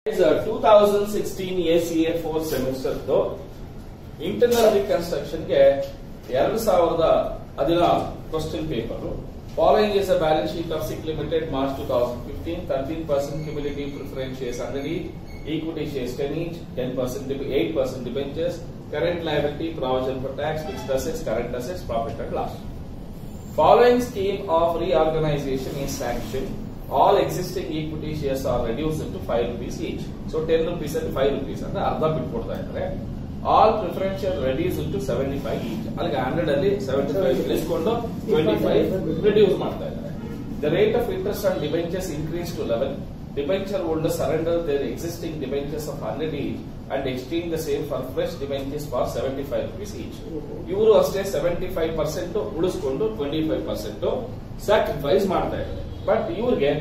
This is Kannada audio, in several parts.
Two thousand sixteen A C A four ಸೆಮಿಸ್ಟರ್ದು ಇಂಟರ್ನಲ್ ರಿಕನ್ಸ್ಟ್ರಕ್ಷನ್ಗೆ ಎರಡು ಸಾವಿರದ ಹದಿನಾರು question paper following is a balance sheet of sick limited March two thousand fifteen thirteen percent cumulative preference shares under each equity shares ten each ten percent eight percent debentures current liability provision for tax fixed assets current assets profit and loss Following scheme of reorganization is sanctioned, all existing equity shares are reduced to 5 rupees each. So 10 rupees and 5 rupees ಅಂದ್ರೆ ಅರ್ಧ ಬಿಟ್ಕೊಡ್ತಾ ಇದ್ದಾರೆ all preferential reduce to seventy five each ಅಲ್ಲಿಗೆ ಹಂಡ್ರೆಡ್ ಅಲ್ಲಿ ಸೆವೆಂಟಿ ಫೈವ್ ಇಳಿಸ್ಕೊಂಡು ಟ್ವೆಂಟಿ ಫೈವ್ ರಿಡ್ಯೂಸ್ ಮಾಡ್ತಾ ಇದ್ದಾರೆ the rate of interest on debentures increase to eleven debenture holder surrender their existing debentures of hundred each and exchange the same for fresh debentures for seventy five rupees each ಇವರು ಅಷ್ಟೇ ಸೆವೆಂಟಿ ಫೈವ್ ಪರ್ಸೆಂಟ್ ಉಳಿಸ್ಕೊಂಡು ಟ್ವೆಂಟಿ ಫೈವ್ ಪರ್ಸೆಂಟ್ ಸ್ಯಾಕ್ರಿಫೈಸ್ ಮಾಡ್ತಾ ಇದ್ದಾರೆ ಬಟ್ ಇವ್ರಿಗೆ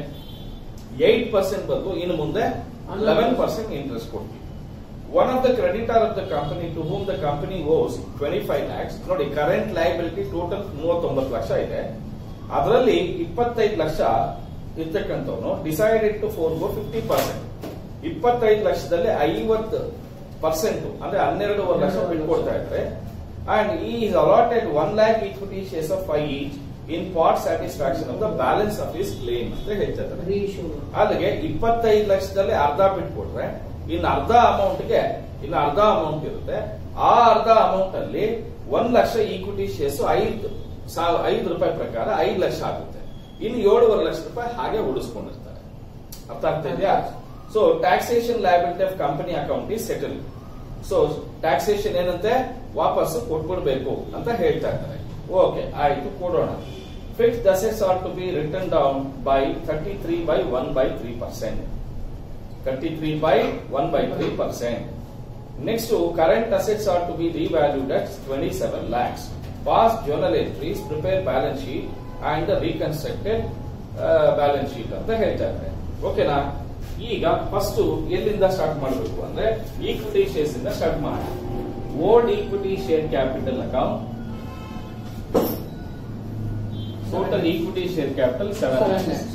ಏಟ್ ಪರ್ಸೆಂಟ್ ಬದಲು ಇನ್ನು ಮುಂದೆ ಲೆವೆನ್ ಪರ್ಸೆಂಟ್ ಇಂಟ್ರೆಸ್ಟ್ ಕೊಡ್ತೀವಿ one of the creditor of the company to whom the company owes twenty five lakhs ನೋಡಿ ಕರೆಂಟ್ ಲಯಬಿಲಿಟಿ ಟೋಟಲ್ ಮೂವತ್ತೊಂಬತ್ತು ಲಕ್ಷ ಇದೆ ಅದರಲ್ಲಿ ಇಪ್ಪತ್ತೈದು ಲಕ್ಷ ಇರ್ತಕ್ಕಂಥವನು decided to forgo fifty percent ಇಪ್ಪತ್ತೈದು ಲಕ್ಷದಲ್ಲಿ ಐವತ್ತು ಪರ್ಸೆಂಟ್ ಅಂದ್ರೆ ಹನ್ನೆರಡೂವರೆ ಲಕ್ಷ ಬಿಟ್ಕೊಡ್ತಾ ಇದ್ದಾರೆ and he is allotted one lakh equity shares of five each in part satisfaction of the balance of his claim ಅಂತ ಹೇಳ್ತಾರೆ ಅಲ್ಲಿಗೆ ಇಪ್ಪತ್ತೈದು ಲಕ್ಷದಲ್ಲಿ ಅರ್ಧ ಬಿಟ್ಕೊಟ್ರೆ ಇನ್ನು ಅರ್ಧ ಅಮೌಂಟ್ಗೆ ಇನ್ನು ಅರ್ಧ ಅಮೌಂಟ್ ಇರುತ್ತೆ ಆ ಅರ್ಧ ಅಮೌಂಟ್ ಅಲ್ಲಿ ಒಂದ್ ಲಕ್ಷ ಈಕ್ವಿಟಿ ಶೇರ್ಸ್ ಐದು ಸಾವ್- ಐದು ರೂಪಾಯಿ ಪ್ರಕಾರ ಐದು ಲಕ್ಷ ಆಗುತ್ತೆ ಇನ್ನು ಏಳುವರೆ ಲಕ್ಷ ರೂಪಾಯಿ ಹಾಗೆ ಉಳಿಸ್ಕೊಂಡಿರ್ತಾರೆ ಅರ್ಥ ಆಗ್ತಾ ಇದೆಯಾ so taxation liability of company account is settle so taxation ಏನಂತೆ ವಾಪಸ್ ಕೊಟ್ಬಿಡ್ಬೇಕು ಅಂತ ಹೇಳ್ತಾ ಇದ್ದಾರೆ ಓಕೆ ಆಯ್ತು ಕೊಡೋಣ fixed assets are to be written down by thirty three by one by three percent thirty three by one by three percent next current assets are to be revalued at twenty seven lakhs pass journal entries prepare balance sheet and reconstructed balance sheet ಅಂತ ಹೇಳ್ತಾ ಇದ್ದಾರೆ ಓಕೆನಾ ಈಗ ಫಸ್ಟ್ ಎಲ್ಲಿಂದ ಸ್ಟಾರ್ಟ್ ಮಾಡಬೇಕು ಅಂದ್ರೆ ಈಕ್ವಿಟಿ ಶೇರ್ಸ್ ಇಂದ ಸ್ಟಾರ್ಟ್ ಮಾಡಿ old equity share capital account total equity share capital seven lakhs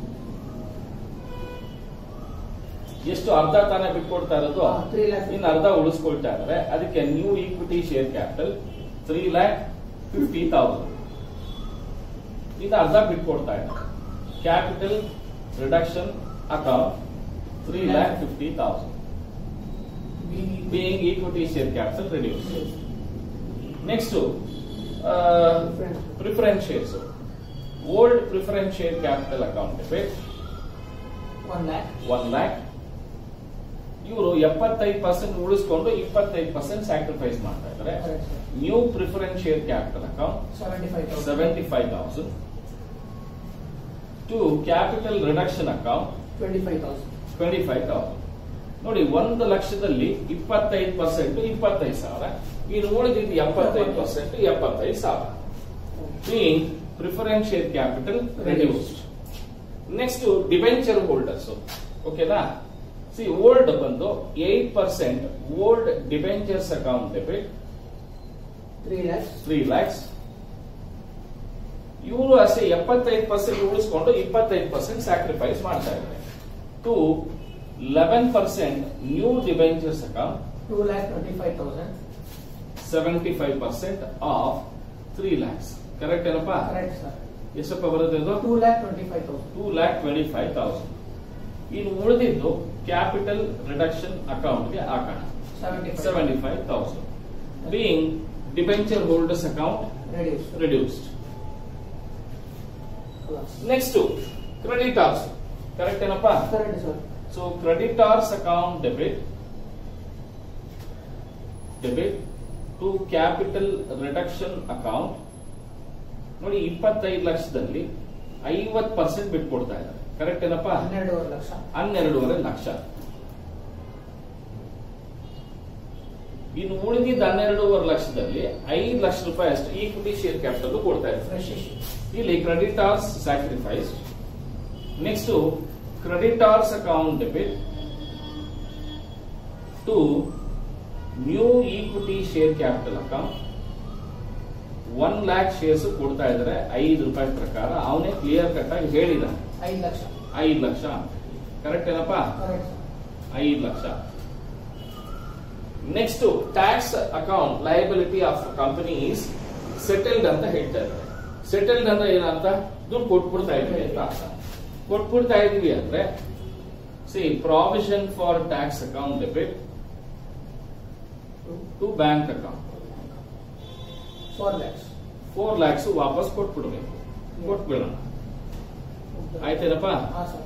ಎಷ್ಟು ಅರ್ಧ ತಾನೇ ಬಿಟ್ಕೊಡ್ತಾ ಇರೋದು ಹಾ, three lakhs. ಇನ್ನು ಅರ್ಧ ಉಳಿಸ್ಕೊಳ್ತಾ ಇದ್ದಾರೆ ಅದಕ್ಕೆ new equity share capital three lakh fifty thousand ಇನ್ನು ಅರ್ಧ ಬಿಟ್ಕೊಡ್ತಾ ಇದ್ದಾರೆ capital reduction account three lakh fifty thousand being equity share capital reduced. Next, uh, preference shares. Old preference share capital account debit one lakh one lakh ಇವರು ಎಪ್ಪತ್ತೈದು ಪರ್ಸೆಂಟ್ ಉಳಿಸ್ಕೊಂಡು ಇಪ್ಪತ್ತೈದು ಪರ್ಸೆಂಟ್ ಸ್ಯಾಕ್ರಿಫೈಸ್ ಮಾಡ್ತಾ ಇದ್ದಾರೆ Correct, sir. New preference share capital account seventy five thousand seventy five thousand to capital reduction account twenty five thousand twenty five thousand ನೋಡಿ ಒಂದು ಲಕ್ಷದಲ್ಲಿ ಇಪ್ಪತ್ತೈದು ಪರ್ಸೆಂಟ್ ಇಪ್ಪತ್ತೈದು ಸಾವಿರ ಇನ್ನು ಉಳಿದಿದ್ದು ಎಪ್ಪತ್ತೈದು ಪರ್ಸೆಂಟ್ ಎಪ್ಪತ್ತೈದು ಸಾವಿರ being preference share capital reduced next debenture holders ಓಕೆನಾ ಸಿ ಓಲ್ಡ್ ಬಂದು eight percent old debentures account debit three lakhs three lakhs ಇವರು ಅಷ್ಟೇ ಎಪ್ಪತ್ತೈದು ಪರ್ಸೆಂಟ್ ಉಳಿಸ್ಕೊಂಡು ಇಪ್ಪತ್ತೈದು ಪರ್ಸೆಂಟ್ ಸ್ಯಾಕ್ರಿಫೈಸ್ ಮಾಡ್ತಾ ಇದ್ದಾರೆ to eleven percent new debentures account two lakh twenty five thousand seventy five percent of three lakhs correct ಏನಪ್ಪಾ ಕರೆಕ್ಟ್ ಸರ್ ಎಷ್ಟಪ್ಪ ಬರುತ್ತೆ ಇದು two lakh twenty five thousand two lakh twenty five thousand ಇನ್ನು ಉಳಿದಿದ್ದು ಕ್ಯಾಪಿಟಲ್ ರಿಡಕ್ಷನ್ ಅಕೌಂಟ್ಗೆ ಹಾಕೋಣ seventy seventy five thousand being debenture holders account reduce reduced next creditors correct ಏನಪ್ಪಾ correct sir so creditors account debit debit to capital reduction account ನೋಡಿ ಇಪ್ಪತ್ತೈದು ಲಕ್ಷದಲ್ಲಿ ಐವತ್ ಪರ್ಸೆಂಟ್ ಬಿಟ್ಕೊಡ್ತಾ ಇದ್ದಾರೆ ಕರೆಕ್ಟ್ ಏನಪ್ಪಾ ಹನ್ನೆರಡೂವರೆ ಲಕ್ಷ ಹನ್ನೆರಡೂವರೆ ಲಕ್ಷ ಇನ್ನು ಉಳಿದಿದ್ದ ಹನ್ನೆರಡೂವರೆ ಲಕ್ಷದಲ್ಲಿ ಐದು ಲಕ್ಷ ರೂಪಾಯಿ ಅಷ್ಟು ಈಕ್ವಿಟಿ ಶೇರ್ ಕ್ಯಾಪಿಟಲ್ ಕೊಡ್ತಾ ಇದ್ದಾರೆ ಫ್ರೆಶ್ ಇಶ್ಯೂ ಇಲ್ಲಿ creditors sacrifice next creditors account debit to new equity share capital account one lakh shares ಕೊಡ್ತಾ ಇದ್ದಾರೆ ಐದು ರೂಪಾಯಿ ಪ್ರಕಾರ ಅವನೇ ಕ್ಲಿಯರ್ ಕಟ್ ಆಗಿ ಹೇಳಿದ ಐದು ಲಕ್ಷ ಐದು ಲಕ್ಷ ಕರೆಕ್ಟ್ ಏನಪ್ಪಾ ಕರೆಕ್ಟ್ ಸರ್ ಐದು ಲಕ್ಷ next tax account liability of company is settled ಅಂತ ಹೇಳ್ತಾ ಇದ್ದಾರೆ ಸೆಟಲ್ಡ್ ಅಂದ್ರೆ ಏನಂತ ದುಡ್ಡು ಕೊಟ್ಬಿಡ್ತಾ ಇದೀವಿ ಅಂತ ಅರ್ಥ. ಕೊಟ್ಬಿಡ್ತಾ ಇದೀವಿ ಅಂದ್ರೆ see provision for tax account debit to bank account four lakhs four lakhs ವಾಪಸ್ ಕೊಟ್ಬಿಡ್ಬೇಕು ಕೊಟ್ಬಿಡೋಣ ಆಯ್ತೇನಪ್ಪ ಹಾ sir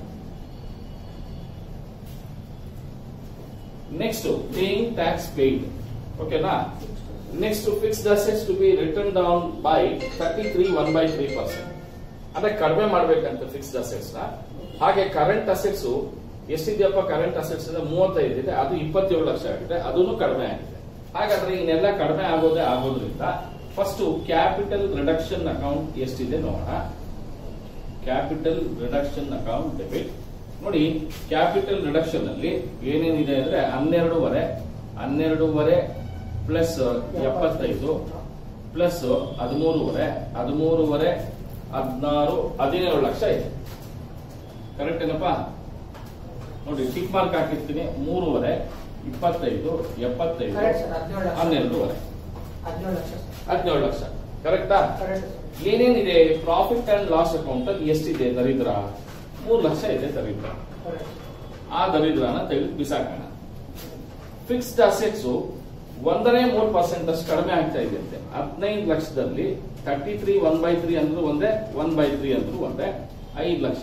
next paying tax paid ಓಕೆನಾ next fixed assets to be written down by thirty three one by three percent ಅಂದ್ರೆ ಕಡಿಮೆ ಮಾಡ್ಬೇಕಂತ ಫಿಕ್ಸ್ಡ್ ಅಸೆಟ್ಸ್ ನ ಹಾಗೆ ಕರೆಂಟ್ ಅಸೆಟ್ಸ್ ಎಷ್ಟಿದೆಯಪ್ಪ ಕರೆಂಟ್ ಅಸೆಟ್ಸ್ ಮೂವತ್ತೈದು ಇದೆ ಅದು ಇಪ್ಪತ್ತೇಳು ಲಕ್ಷ ಆಗಿದೆ ಅದನ್ನು ಕಡಿಮೆ ಆಗಿದೆ ಹಾಗಾದ್ರೆ ಇನ್ನೆಲ್ಲ ಕಡಿಮೆ ಆಗೋದೇ ಆಗೋದ್ರಿಂದ ಫಸ್ಟ್ ಕ್ಯಾಪಿಟಲ್ ರಿಡಕ್ಷನ್ ಅಕೌಂಟ್ ಎಷ್ಟಿದೆ ನೋಡೋಣ ಕ್ಯಾಪಿಟಲ್ ರಿಡಕ್ಷನ್ ಅಕೌಂಟ್ ಡೆಬಿಟ್ ನೋಡಿ ಕ್ಯಾಪಿಟಲ್ ರಿಡಕ್ಷನ್ ಅಲ್ಲಿ ಏನೇನಿದೆ ಅಂದ್ರೆ ಹನ್ನೆರಡೂವರೆ ಹನ್ನೆರಡೂವರೆ ಪ್ಲಸ್ ಎಪ್ಪತ್ತೈದು ಪ್ಲಸ್ ಹದಿಮೂರುವರೆ ಹದಿಮೂರುವರೆ ಹದಿನಾರು ಹದಿನೇಳು ಲಕ್ಷ ಇದೆ ಕರೆಕ್ಟ್ ಏನಪ್ಪ ನೋಡಿ ಟಿಕ್ ಮಾರ್ಕ್ ಹಾಕಿರ್ತೀನಿ ಮೂರುವರೆ ಇಪ್ಪತ್ತೈದು ಎಪ್ಪತ್ತೈದು ಕರೆಕ್ಟ್ ಸರ್ ಹದಿನೇಳು ಲಕ್ಷ ಹನ್ನೆರಡೂವರೆ ಹದಿನೇಳು ಲಕ್ಷ ಸರ್ ಹದಿನೇಳು ಲಕ್ಷ ಕರೆಕ್ಟಾ ಕರೆಕ್ಟ್ ಸರ್ ಏನೇನಿದೆ ಪ್ರಾಫಿಟ್ ಅಂಡ್ ಲಾಸ್ ಅಕೌಂಟ್ ಅಲ್ಲಿ ಎಷ್ಟಿದೆ ದರಿದ್ರ ಮೂರು ಲಕ್ಷ ಇದೆ ದರಿದ್ರ ಕರೆಕ್ಟ್ ಆ ದರಿದ್ರನ ತೆಗೆದು ಬಿಸಾಕೋಣ ಫಿಕ್ಸ್ಡ್ ಅಸೆಟ್ಸ್ ಒಂದನೇ ಮೂರು ಪರ್ಸೆಂಟ್ ಅಷ್ಟು ಕಡಿಮೆ ಆಗ್ತಾ ಇದೆಯಂತೆ ಹದಿನೈದು ಲಕ್ಷದಲ್ಲಿ thirty three one by three ಅಂದ್ರೂ ಒಂದೇ ಒನ್ ಬೈ ತ್ರೀ ಅಂದ್ರೂ ಒಂದೇ ಐದು ಲಕ್ಷ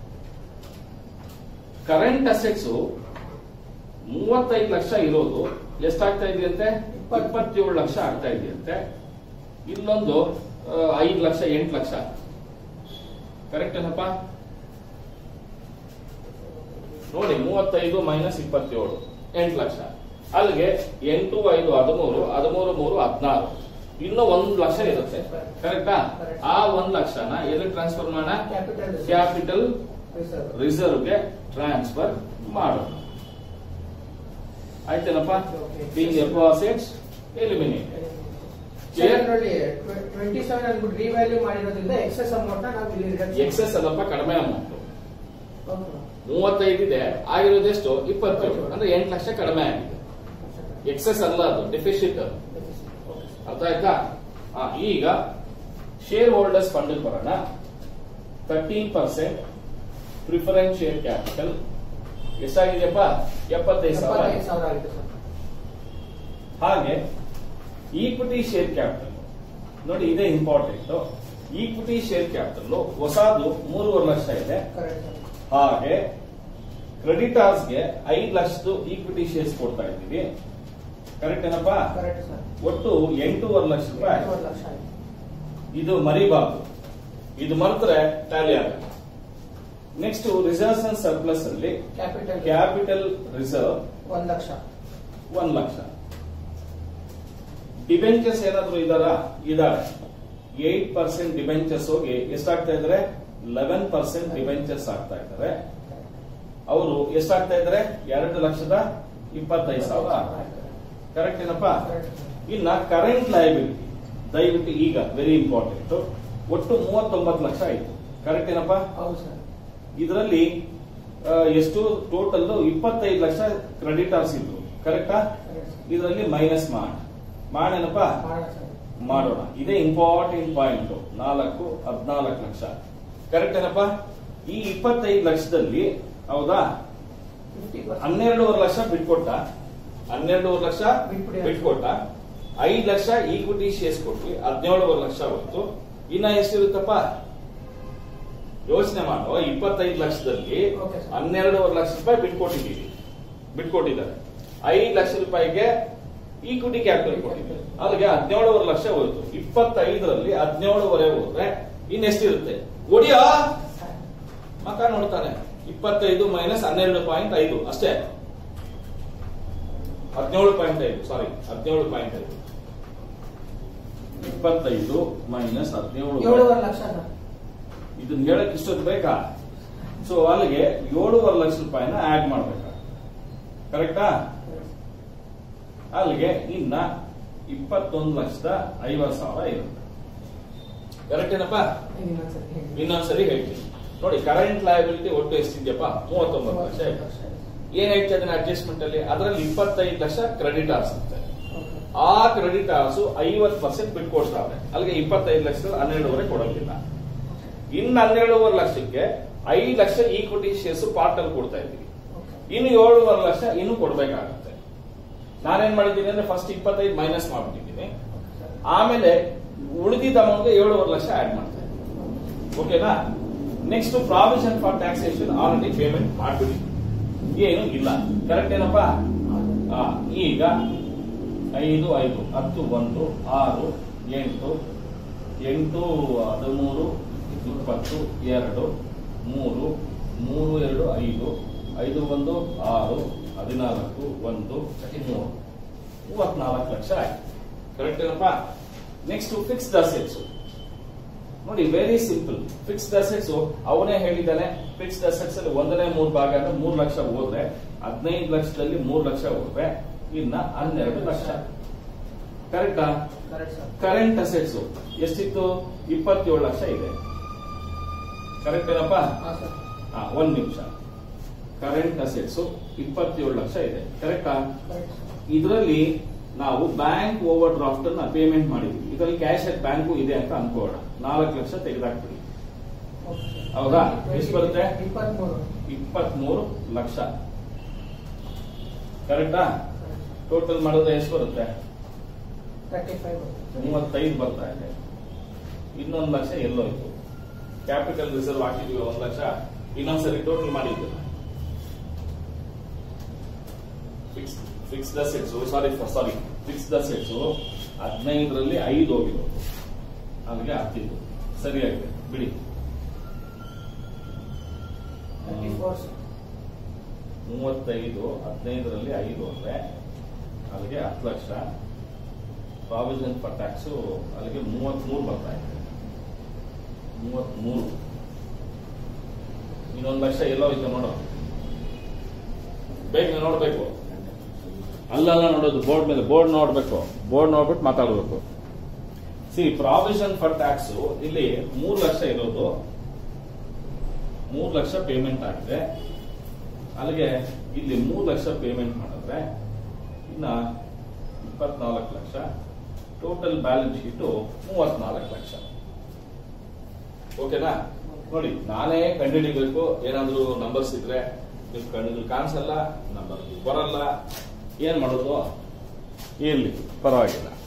ಕರೆಂಟ್ ಅಸೆಟ್ಸ್ ಮೂವತ್ತೈದು ಲಕ್ಷ ಇರೋದು ಎಷ್ಟಾಗ್ತಾ ಇದೆಯಂತೆ ಇಪ್ಪತ್ತೇಳು ಲಕ್ಷ ಆಗ್ತಾ ಇದೆಯಂತೆ ಇಲ್ಲೊಂದು ಐದು ಲಕ್ಷ ಎಂಟು ಲಕ್ಷ ಕರೆಕ್ಟ್ ಏನಪ್ಪ ನೋಡಿ ಮೂವತ್ತೈದು ಮೈನಸ್ ಇಪ್ಪತ್ತೇಳು ಎಂಟು ಲಕ್ಷ ಅಲ್ಲಿಗೆ ಎಂಟು ಐದು ಹದಿಮೂರು ಹದಿಮೂರು ಮೂರು ಹದಿನಾರು ಇನ್ನು ಒಂದು ಲಕ್ಷ ಇರುತ್ತೆ ಕರೆಕ್ಟಾ ಆ ಒಂದ್ ಲಕ್ಷನ ಎಲ್ಲಿ ಟ್ರಾನ್ಸ್ಫರ್ ಮಾಡೋಣ ಕ್ಯಾಪಿಟಲ್ ಕ್ಯಾಪಿಟಲ್ ರಿಸರ್ವ್ ರಿಸರ್ವ್ಗೆ ಟ್ರಾನ್ಸ್ಫರ್ ಮಾಡೋಣ ಆಯ್ತೇನಪ್ಪ ಬೀಂಗ್ ಅಸೆಟ್ಸ್ ಎಲಿಮಿನೇಟ್ ಇದರಲ್ಲಿ ಟ್ವೆಂಟಿ ಸೆವೆನ್ ಅಂದ್ಬಿಟ್ಟು ರಿವ್ಯಾಲ್ಯೂ ಮಾಡಿರೋದ್ರಿಂದ ಎಕ್ಸೆಸ್ ಅಮೌಂಟ್ ನಾವು ಇಲ್ಲಿ reduction- ಎಕ್ಸೆಸ್ ಅಲ್ಲಪ್ಪ ಕಡಿಮೆ ಅಮೌಂಟ್ Okay. ಮೂವತ್ತೈದು ಇದೆ ಆಗಿರೋದೆಷ್ಟು ಇಪ್ಪತ್ತೇಳು ಅಂದ್ರೆ ಎಂಟು ಲಕ್ಷ ಕಡಿಮೆ ಆಗಿದೆ ಎಕ್ಸೆಸ್ ಅಲ್ಲ ಅದು ಡೆಫಿಸಿಟ್ ಅದು Okay. ಅರ್ಥ ಆಯ್ತಾ ಆ, ಈಗ ಶೇರ್ ಹೋಲ್ಡರ್ಸ್ ಫಂಡ್ ಬರೋಣ thirteen percent preference share capital ಎಷ್ಟಾಗಿದೆಯಪ್ಪ ಎಪ್ಪತ್ತೈದು ಸಾವಿರ ಎಪ್ಪತ್ತೈದು ಸಾವಿರ ಆಗಿದೆ ಸರ್ ಹಾಗೆ ಈಕ್ವಿಟಿ ಶೇರ್ ಕ್ಯಾಪಿಟಲ್ ನೋಡಿ ಇದೇ ಇಂಪಾರ್ಟೆಂಟ್ ಈಕ್ವಿಟಿ ಶೇರ್ ಕ್ಯಾಪಿಟಲ್ ಹೊಸದು ಮೂರುವರೆ ಲಕ್ಷ ಇದೆ ಕರೆಕ್ಟ್ ಸರ್ ಹಾಗೆ ಕ್ರೆಡಿಟಾರ್ಸ್ಗೆ ಐದು ಲಕ್ಷದ ಈಕ್ವಿಟಿ ಶೇರ್ಸ್ ಕೊಡ್ತಾ ಇದ್ದೀವಿ ಕರೆಕ್ಟ್ ಏನಪ್ಪಾ ಕರೆಕ್ಟ್ ಸರ್ ಒಟ್ಟು ಎಂಟೂವರೆ ಲಕ್ಷ ರೂಪಾಯಿ ಆಗಿದೆ. ಎಂಟೂವರೆ ಲಕ್ಷ ಆಗಿದೆ ಇದು ಮರಿಬಾರ್ದು ಇದು ಮರೆತರೆ ಟ್ಯಾಲಿ ಆಗಲ್ಲ ನೆಕ್ಸ್ಟ್ ರಿಸರ್ವ್ಸ್ ಅಂಡ್ ಸರ್ಪ್ಲಸ್ ಅಲ್ಲಿ ಕ್ಯಾಪಿಟಲ್ ಕ್ಯಾಪಿಟಲ್ ರಿಸರ್ವ್ ಒಂದ್ ಲಕ್ಷ ಒಂದ್ ಲಕ್ಷ ಡಿಬೆಂಚರ್ಸ್ ಏನಾದ್ರು ಇದಾರ ಇದಾರೆ ಏಟ್ ಪರ್ಸೆಂಟ್ ಡಿಬೆಂಚರ್ಸ್ ಹೋಗಿ ಎಷ್ಟಾಗ್ತಾ ಇದಾರೆ ಲೆವೆನ್ ಪರ್ಸೆಂಟ್ ಡಿಬೆಂಚರ್ಸ್ ಆಗ್ತಾ ಇದ್ದಾರೆ ಅವರು ಎಷ್ಟಾಗ್ತಾ ಇದಾರೆ ಎರಡು ಲಕ್ಷದ ಇಪ್ಪತ್ತೈದು ಸಾವಿರ ಕರೆಕ್ಟ್ ಏನಪ್ಪಾ ಕರೆಕ್ಟ್ ಸರ್ ಇನ್ನ ಕರೆಂಟ್ ಲಯಬಿಲಿಟಿ ದಯವಿಟ್ಟು ಈಗ ವೆರಿ ಇಂಪಾರ್ಟೆಂಟ್ ಒಟ್ಟು ಮೂವತ್ತೊಂಬತ್ತು ಲಕ್ಷ ಆಯ್ತು ಕರೆಕ್ಟ್ ಏನಪ್ಪಾ ಹೌದು ಸರ್ ಇದರಲ್ಲಿ ಆ, ಎಷ್ಟು ಟೋಟಲ್ ಇಪ್ಪತ್ತೈದು ಲಕ್ಷ ಕ್ರೆಡಿಟರ್ಸ್ ಇದ್ರು ಕರೆಕ್ಟಾ ಕರೆಕ್ಟ್ ಸರ್ ಇದರಲ್ಲಿ ಮೈನಸ್ ಮಾಡಿ ಮಾಡೇನಪ್ಪ ಮಾಡೋಣ ಸರ್ ಮಾಡೋಣ ಇದೇ ಇಂಪಾರ್ಟೆಂಟ್ ಪಾಯಿಂಟ್ ನಾಲ್ಕು ಹದಿನಾಲ್ಕು ಲಕ್ಷ ಕರೆಕ್ಟ್ ಏನಪ್ಪ ಈ ಇಪ್ಪತ್ತೈದು ಲಕ್ಷದಲ್ಲಿ ಹೌದಾ ಫಿಫ್ಟಿ ಪರ್ಸೆಂಟ್ ಹನ್ನೆರಡೂವರೆ ಲಕ್ಷ ಬಿಟ್ಕೊಟ್ಟ ಹನ್ನೆರಡೂವರೆ ಲಕ್ಷ ಬಿಟ್ಬಿಡಿ. ಬಿಟ್ಕೊಟ್ಟ ಐದು ಲಕ್ಷ ಈಕ್ವಿಟಿ ಶೇರ್ಸ್ ಕೊಟ್ವಿ ಹದಿನೇಳುವರೆ ಲಕ್ಷ ಹೋಯ್ತು ಇನ್ನ ಎಷ್ಟಿರುತ್ತಪ್ಪ ಯೋಚನೆ ಮಾಡೋ ಇಪ್ಪತ್ತೈದು ಲಕ್ಷದಲ್ಲಿ Okay, sir. ಹನ್ನೆರಡೂವರೆ ಲಕ್ಷ ರೂಪಾಯಿ ಬಿಟ್ಕೊಟ್ಟಿದ್ದೀವಿ ಬಿಟ್ಕೊಟ್ಟಿದ್ದಾರೆ ಐದು ಲಕ್ಷ ರೂಪಾಯಿಗೆ ಈಕ್ವಿಟಿ ಕ್ಯಾಪಿಟಲ್ ಕೊಟ್ಟಿದ್ದಾರೆ ಅಲ್ಲಿಗೆ ಹದಿನೇಳುವರೆ ಲಕ್ಷ ಹೋಯ್ತು ಇಪ್ಪತ್ತೈದರಲ್ಲಿ ಹದಿನೇಳುವರೆ ಹೋದ್ರೆ ಇನ್ನೆಷ್ಟಿರುತ್ತೆ ಒಡಿಯಾ ಮಕ್ಕ ನೋಡ್ತಾನೆ ಇಪ್ಪತ್ತೈದು ಮೈನಸ್ ಹನ್ನೆರಡು ಪಾಯಿಂಟ್ ಐದು ಅಷ್ಟೇ ಹದಿನೇಳು ಪಾಯಿಂಟ್ ಐದು ಸಾರಿ ಹದಿನೇಳು ಪಾಯಿಂಟ್ ಐದು ಇಪ್ಪತ್ತೈದು ಮೈನಸ್ ಹದಿನೇಳು ಏಳುವರೆ ಲಕ್ಷ ಸರ್ ಇದನ್ನ ಹೇಳಕ್ ಇಷ್ಟೊತ್ತು ಬೇಕಾ ಸೊ ಅಲ್ಲಿಗೆ ಏಳೂವರೆ ಲಕ್ಷ ರೂಪಾಯಿನ ಆಡ್ ಮಾಡ್ಬೇಕಾ ಕರೆಕ್ಟಾ ಅಲ್ಲಿಗೆ ಇನ್ನ ಇಪ್ಪತ್ತೊಂದು ಲಕ್ಷದ ಐವತ್ತು ಸಾವಿರ ಇರುತ್ತೆ ಕರೆಕ್ಟ್ ಏನಪ್ಪಾ ಇನ್ನೊಂದ್ಸರಿ ಹೇಳಿ. ಇನ್ನೊಂದ್ಸರಿ ಹೇಳ್ತೀನಿ ನೋಡಿ ಕರೆಂಟ್ ಲಯಬಿಲಿಟಿ ಒಟ್ಟು ಎಷ್ಟಿದೆಯಪ್ಪ ಮೂವತ್ತೊಂಬತ್ತು ಲಕ್ಷ ಇದೆ ಏನಾಯ್ತು ಅದನ್ನ ಅಡ್ಜಸ್ಟ್ಮೆಂಟ್ ಅಲ್ಲಿ ಅದರಲ್ಲಿ ಇಪ್ಪತ್ತೈದು ಲಕ್ಷ ಕ್ರೆಡಿಟರ್ಸ್ ಅಂತೆ ಓಕೆ ಆ ಕ್ರೆಡಿಟರ್ಸ್ ಐವತ್ತು ಪರ್ಸೆಂಟ್ ಬಿಟ್ಕೊಡ್ತಾರೆ ಅಲ್ಲಿಗೆ ಇಪ್ಪತ್ತೈದು ಲಕ್ಷದಲ್ಲಿ ಹನ್ನೆರಡುವರೆ ಕೊಡೋದಿಲ್ಲ ಇನ್ನು ಹನ್ನೆರಡೂವರೆ ಲಕ್ಷಕ್ಕೆ ಐದು ಲಕ್ಷ ಈಕ್ವಿಟಿ ಶೇರ್ಸ್ ಪಾರ್ಟ್ ಅಲ್ಲಿ ಕೊಡ್ತಾ ಇದ್ದೀವಿ ಓಕೆ ಇನ್ನು ಏಳುವರೆ ಲಕ್ಷ ಇನ್ನು ಕೊಡ್ಬೇಕಾಗತ್ತೆ ನಾನೇನ್ ಮಾಡಿದ್ದೀನಿ ಅಂದ್ರೆ ಫಸ್ಟ್ ಇಪ್ಪತ್ತೈದು ಮೈನಸ್ ಮಾಡ್ಬಿಟ್ಟಿದ್ದೀನಿ ಓಕೆ ಸರ್ ಆಮೇಲೆ ಉಳಿದಿದ್ದ ಅಮೌಂಟ್ಗೆ ಏಳುವರೆ ಲಕ್ಷ ಆಡ್ ಮಾಡ್ತಾ ಇದ್ದೀನಿ ಓಕೆನಾ next provision for taxation already payment ಮಾಡ್ಬಿಡಿ ಏನು ಇಲ್ಲ ಕರೆಕ್ಟ್ ಏನಪ್ಪಾ ಆ, ಈಗ ಐದು ಐದು ಹತ್ತು ಒಂದು ಆರು ಎಂಟು ಎಂಟು ಹದಿಮೂರು ಇಪ್ಪತ್ತು ಎರಡು ಮೂರು ಮೂರು ಎರಡು ಐದು ಐದು ಒಂದು ಆರು ಹದಿನಾಲ್ಕು ಒಂದು ಮೂರು ಮೂವತ್ನಾಲ್ಕು ಲಕ್ಷ ಆಯ್ತು ಕರೆಕ್ಟ್ ಏನಪ್ಪಾ ನೆಕ್ಸ್ಟ್ ಫಿಕ್ಸ್ಡ್ ಅಸೆಟ್ಸ್ ನೋಡಿ ವೆರಿ ಸಿಂಪಲ್ ಫಿಕ್ಸ್ಡ್ ಅಸೆಟ್ಸ್ ಅವನೇ ಹೇಳಿದ್ದಾನೆ ಫಿಕ್ಸ್ಡ್ ಅಸೆಟ್ಸ್ ಅಲ್ಲಿ ಒಂದನೇ ಮೂರು ಭಾಗ ಅಂದ್ರೆ ಮೂರು ಲಕ್ಷ ಹೋದ್ರೆ ಹದಿನೈದು ಲಕ್ಷದಲ್ಲಿ ಮೂರು ಲಕ್ಷ ಹೋದ್ರೆ ಇನ್ನ ಹನ್ನೆರಡು ಲಕ್ಷ ಕರೆಕ್ಟಾ ಕರೆಕ್ಟ್ ಸರ್ ಕರೆಂಟ್ ಅಸೆಟ್ಸ್ ಎಷ್ಟಿತ್ತು ಇಪ್ಪತ್ತೇಳು ಲಕ್ಷ ಇದೆ ಕರೆಕ್ಟ್ ಏನಪ್ಪಾ ಹಾಂ ಸರ್ ಹಾ ಒಂದ್ ನಿಮಿಷ ಕರೆಂಟ್ ಅಸೆಟ್ಸ್ ಇಪ್ಪತ್ತೇಳು ಲಕ್ಷ ಇದೆ ಕರೆಕ್ಟಾ ಕರೆಕ್ಟ್ ಸರ್ ಇದರಲ್ಲಿ ನಾವು ಬ್ಯಾಂಕ್ ಓವರ್ ಡ್ರಾಫ್ಟ್ ಅನ್ನ ಪೇಮೆಂಟ್ ಮಾಡಿದ್ವಿ ಇದರಲ್ಲಿ ಕ್ಯಾಶ್ ಅಟ್ ಬ್ಯಾಂಕು ಇದೆ ಅಂತ ಅನ್ಕೋಣ ನಾಲ್ಕು ಲಕ್ಷ ತೆಗೆದಾಕ್ಬಿಡಿ ಓಕೆ ಸರ್ ಹೌದಾ? ಎಷ್ಟು ಬರುತ್ತೆ? ಇಪ್ಪತ್ಮೂರು ಇಪ್ಪತ್ಮೂರು ಲಕ್ಷ ಕರೆಕ್ಟಾ ಟೋಟಲ್ ಮಾಡಿದ್ರೆ ಎಷ್ಟು ಬರುತ್ತೆ ತರ್ಟಿ ಫೈವ್ ಮೂವತ್ತೈದು ಬರ್ತಾ ಇದೆ ಇನ್ನೊಂದು ಲಕ್ಷ ಎಲ್ಲೋಯ್ತು ಕ್ಯಾಪಿಟಲ್ ರಿಸರ್ವ್ ಹಾಕಿದ್ವಿ ಒಂದ್ ಲಕ್ಷ ಇನ್ನೊಂದ್ಸರಿ ಟೋಟಲ್ ಮಾಡಿದ್ವಿ fix fixed assets sorry sorry fixed assets ಹದಿನೈದರಲ್ಲಿ ಐದು ಹೋಗಿರೋದು ಅಲ್ಲಿಗೆ ಹತ್ತಿದ್ದು ಸರಿಯಾಗಿದೆ ಬಿಡಿ ತರ್ಟಿ ಫೋರ್ ಸರ್ ಮೂವತ್ತೈದು ಹದಿನೈದರಲ್ಲಿ ಐದು ಅಂದ್ರೆ ಅಲ್ಲಿಗೆ ಹತ್ತು ಲಕ್ಷ ಪ್ರಾವಿಷನ್ ಫಾರ್ ಟ್ಯಾಕ್ಸ್ ಅಲ್ಲಿಗೆ ಮೂವತ್ಮೂರು ಬರ್ತಾ ಇದೆ ಮೂವತ್ಮೂರು ಇನ್ನೊಂದು ಲಕ್ಷ ಎಲ್ಲೋ ಐತೆ ನೋಡು ಬೇಗ ನೋಡ್ಬೇಕು ಅಲ್ಲಲ್ಲ ನೋಡೋದು ಬೋರ್ಡ್ ಮೇಲೆ ಬೋರ್ಡ್ ನೋಡ್ಬೇಕು ಬೋರ್ಡ್ ನೋಡ್ಬಿಟ್ಟು ಮಾತಾಡ್ಬೇಕು ಸಿ ಪ್ರಾವಿಷನ್ ಫಾರ್ ಟ್ಯಾಕ್ಸ್ ಇಲ್ಲಿ ಮೂರು ಲಕ್ಷ ಇರೋದು ಮೂರು ಲಕ್ಷ ಪೇಮೆಂಟ್ ಆಗಿದೆ ಅಲ್ಲಿಗೆ ಇಲ್ಲಿ ಮೂರು ಲಕ್ಷ ಪೇಮೆಂಟ್ ಮಾಡಿದ್ರೆ ಇನ್ನ ಇಪ್ಪತ್ನಾಲ್ಕು ಲಕ್ಷ ಟೋಟಲ್ ಬ್ಯಾಲೆನ್ಸ್ ಶೀಟು ಮೂವತ್ನಾಲ್ಕು ಲಕ್ಷ ಓಕೆನಾ ನೋಡಿ ನಾನೇ ಕಂಡುಹಿಡಿಬೇಕು ಏನಾದ್ರೂ ನಂಬರ್ಸ್ ಇದ್ರೆ ನೀವು ಕಣ್ಣಿಗೆ ಕಾಣಿಸಲ್ಲ ನಂಬರ್ ಬರಲ್ಲ ಏನ್ ಮಾಡೋದು ಇರ್ಲಿ ಪರವಾಗಿಲ್ಲ